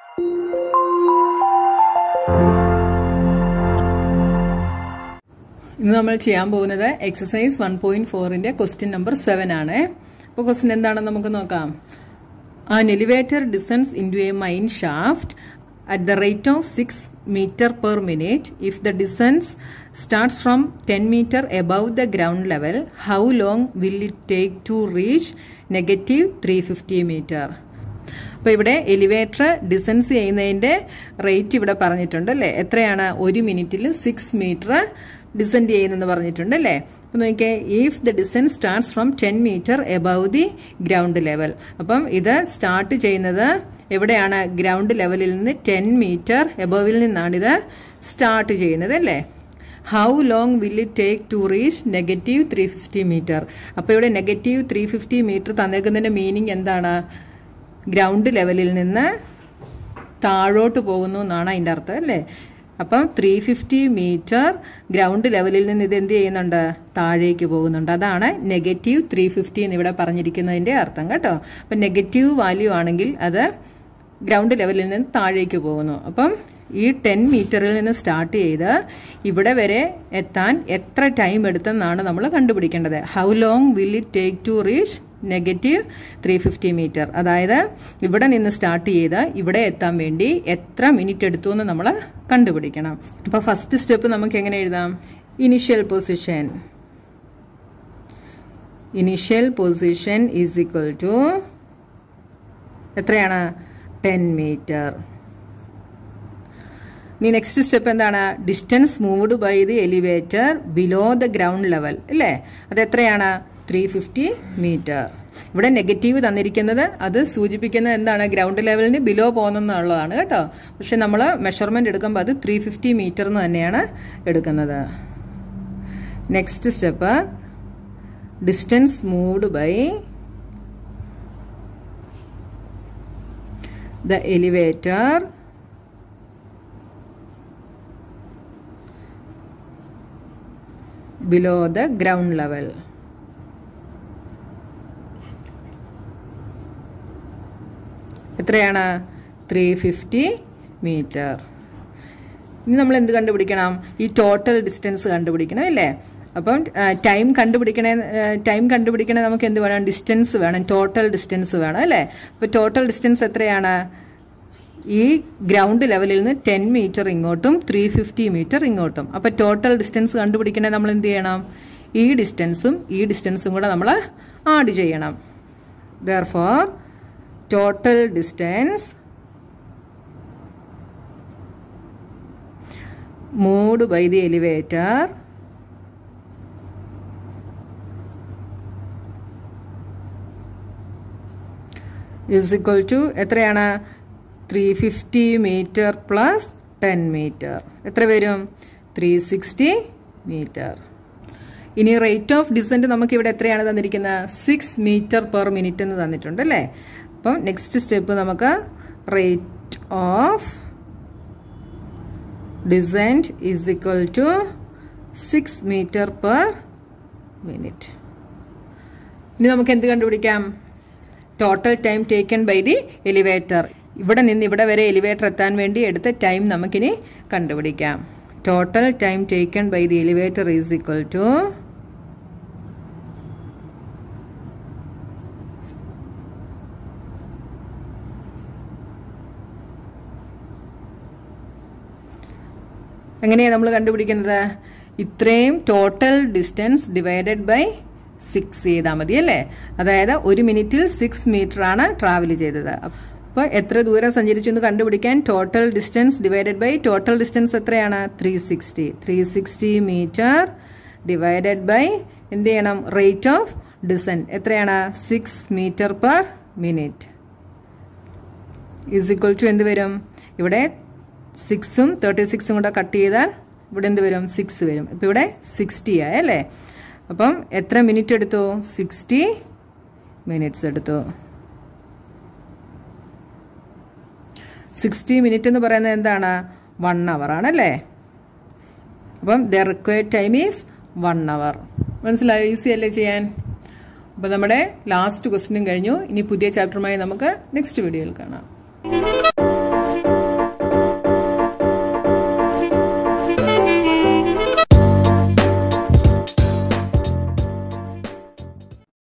ഇന്ന് നമ്മൾ ചെയ്യാൻ പോകുന്നത് എക്സസൈസ് വൺ പോയിന്റ് ഫോറിന്റെ ക്വസ്റ്റ്യൻ നമ്പർ സെവൻ ആണ് അപ്പോൾ ക്വസ്റ്റ്യൻ എന്താണെന്ന് നമുക്ക് നോക്കാം an elevator descends into a mine shaft at the rate of 6 meter per minute if the distance starts from 10 meter above the ground level how long will it take to reach negative 350 meter അപ്പോൾ ഇവിടെ elevator ഡിസൻസ് ചെയ്യുന്നതിൻ്റെ rate ഇവിടെ പറഞ്ഞിട്ടുണ്ട് അല്ലേ എത്രയാണ് ഒരു മിനിറ്റിൽ six metre descend ചെയ്യുന്നെന്ന് പറഞ്ഞിട്ടുണ്ട് അല്ലേ അപ്പം നോക്കിയേ if the descent starts from ten metre above the ground level അപ്പം ഇത് സ്റ്റാർട്ട് ചെയ്യുന്നത് എവിടെയാണ് ഗ്രൗണ്ട് ലെവലിൽ നിന്ന് ടെൻ മീറ്റർ എബവിൽ നിന്നാണ് ഇത് സ്റ്റാർട്ട് ചെയ്യുന്നത് അല്ലേ how long will it take to reach negative three fifty metre അപ്പോൾ ഇവിടെ നെഗറ്റീവ് ത്രീ ഫിഫ്റ്റി മീറ്റർ തന്നേക്കുന്നതിൻ്റെ മീനിങ് എന്താണ് ഗ്രൗണ്ട് ലെവലിൽ നിന്ന് താഴോട്ട് പോകുന്നു എന്നാണ് അതിൻ്റെ അർത്ഥം അല്ലേ അപ്പം ത്രീ ഫിഫ്റ്റി മീറ്റർ ഗ്രൗണ്ട് ലെവലിൽ നിന്ന് ഇത് എന്ത് ചെയ്യുന്നുണ്ട് താഴേക്ക് പോകുന്നുണ്ട് അതാണ് നെഗറ്റീവ് ത്രീ ഫിഫ്റ്റി എന്ന് ഇവിടെ പറഞ്ഞിരിക്കുന്നതിൻ്റെ അർത്ഥം കേട്ടോ അപ്പം നെഗറ്റീവ് വാല്യൂ ആണെങ്കിൽ അത് ഗ്രൗണ്ട് ലെവലിൽ നിന്ന് താഴേക്ക് പോകുന്നു അപ്പം ഈ ടെൻ മീറ്ററിൽ നിന്ന് സ്റ്റാർട്ട് ചെയ്ത് ഇവിടെ വരെ എത്താൻ എത്ര ടൈം എടുത്തെന്നാണ് നമ്മൾ കണ്ടുപിടിക്കേണ്ടത് how long will it take to reach negative three fifty metre അതായത് ഇവിടെ നിന്ന് സ്റ്റാർട്ട് ചെയ്ത് ഇവിടെ എത്താൻ വേണ്ടി എത്ര മിനിറ്റ് എടുത്തു എന്ന് നമ്മൾ കണ്ടുപിടിക്കണം അപ്പോൾ ഫസ്റ്റ് സ്റ്റെപ്പ് നമുക്ക് എങ്ങനെ എഴുതാം initial position initial position is equal to എത്രയാണ് ടെൻ മീറ്റർ ഇനി നെക്സ്റ്റ് സ്റ്റെപ്പ് എന്താണ് distance moved by the elevator below the ground level അല്ലേ അത് എത്രയാണ് ത്രീ ഫിഫ്റ്റി മീറ്റർ ഇവിടെ നെഗറ്റീവ് തന്നിരിക്കുന്നത് അത് സൂചിപ്പിക്കുന്നത് എന്താണ് ഗ്രൗണ്ട് ലെവലിന് ബിലോ പോകുന്നെന്നുള്ളതാണ് കേട്ടോ പക്ഷെ നമ്മൾ മെഷർമെൻ്റ് എടുക്കുമ്പോൾ അത് ത്രീ ഫിഫ്റ്റി മീറ്റർ എന്ന് തന്നെയാണ് എടുക്കുന്നത് next step distance moved by the elevator below the ground level. എത്രയാണ് ത്രീ ഫിഫ്റ്റി മീറ്റർ ഇനി നമ്മൾ എന്ത് കണ്ടുപിടിക്കണം ഈ ടോട്ടൽ ഡിസ്റ്റൻസ് കണ്ടുപിടിക്കണം അല്ലേ അപ്പം ടൈം കണ്ടുപിടിക്കണേ ടൈം കണ്ടുപിടിക്കണേ നമുക്ക് എന്ത് വേണം ഡിസ്റ്റൻസ് വേണം ടോട്ടൽ ഡിസ്റ്റൻസ് വേണം അല്ലേ അപ്പോൾ ടോട്ടൽ ഡിസ്റ്റൻസ് എത്രയാണ് ഈ ഗ്രൗണ്ട് ലെവലിൽ നിന്ന് ടെൻ മീറ്റർ ഇങ്ങോട്ടും ത്രീ ഫിഫ്റ്റി മീറ്റർ ഇങ്ങോട്ടും അപ്പോൾ ടോട്ടൽ ഡിസ്റ്റൻസ് കണ്ടുപിടിക്കണേ നമ്മൾ എന്ത് ചെയ്യണം ഈ ഡിസ്റ്റൻസും ഈ ഡിസ്റ്റൻസും കൂടെ നമ്മൾ ആഡ് ചെയ്യണം therefore total distance moved by the elevator is equal to എത്രയാണ് three fifty metre plus ten metre എത്ര വരും ത്രീ സിക്സ്റ്റി മീറ്റർ ഇനി റേറ്റ് ഓഫ് ഡിസെൻറ്റ് നമുക്കിവിടെ എത്രയാണ് തന്നിരിക്കുന്നത് സിക്സ് മീറ്റർ പെർ മിനിറ്റ് എന്ന് തന്നിട്ടുണ്ട് അല്ലേ അപ്പം നെക്സ്റ്റ് സ്റ്റെപ്പ് നമുക്ക് rate of descent is equal to six metre per minute ഇനി നമുക്ക് എന്ത് കണ്ടുപിടിക്കാം total time taken by the elevator ഇവിടെ നിന്ന് ഇവിടെ വരെ എലിവേറ്റർ എത്താൻ വേണ്ടി എടുത്ത ടൈം നമുക്കിനി കണ്ടുപിടിക്കാം total time taken by the elevator is equal to എങ്ങനെയാണ് നമ്മൾ കണ്ടുപിടിക്കുന്നത് ഇത്രയും total distance divided by six ചെയ്താൽ മതി അല്ലേ അതായത് ഒരു മിനിറ്റിൽ സിക്സ് മീറ്റർ ആണ് ട്രാവൽ ചെയ്തത് അപ്പോൾ എത്ര ദൂരം സഞ്ചരിച്ചു എന്ന് കണ്ടുപിടിക്കാൻ total distance divided by total distance എത്രയാണ് three sixty three sixty metre divided by എന്ത് ചെയ്യണം റേറ്റ് ഓഫ് ഡിസെൻറ്റ് എത്രയാണ് six metre per minute is equal to എന്ത് വരും ഇവിടെ സിക്സും തേർട്ടി സിക്സും കൂടെ കട്ട് ചെയ്താൽ ഇവിടെ എന്ത് വരും സിക്സ് വരും ഇപ്പം ഇവിടെ സിക്സ്റ്റി ആയല്ലേ അപ്പം എത്ര മിനിറ്റ് എടുത്തു സിക്സ്റ്റി മിനിറ്റ്സ് എടുത്തു സിക്സ്റ്റി മിനിറ്റ് എന്ന് പറയുന്നത് എന്താണ് വൺ അവർ ആണല്ലേ അപ്പം the required time is one hour മനസ്സിലായോ ഈസി അല്ലേ ചെയ്യാൻ അപ്പോൾ നമ്മുടെ ലാസ്റ്റ് ക്വസ്റ്റിനും കഴിഞ്ഞു ഇനി പുതിയ ചാപ്റ്ററുമായി നമുക്ക് നെക്സ്റ്റ് വീഡിയോയിൽ കാണാം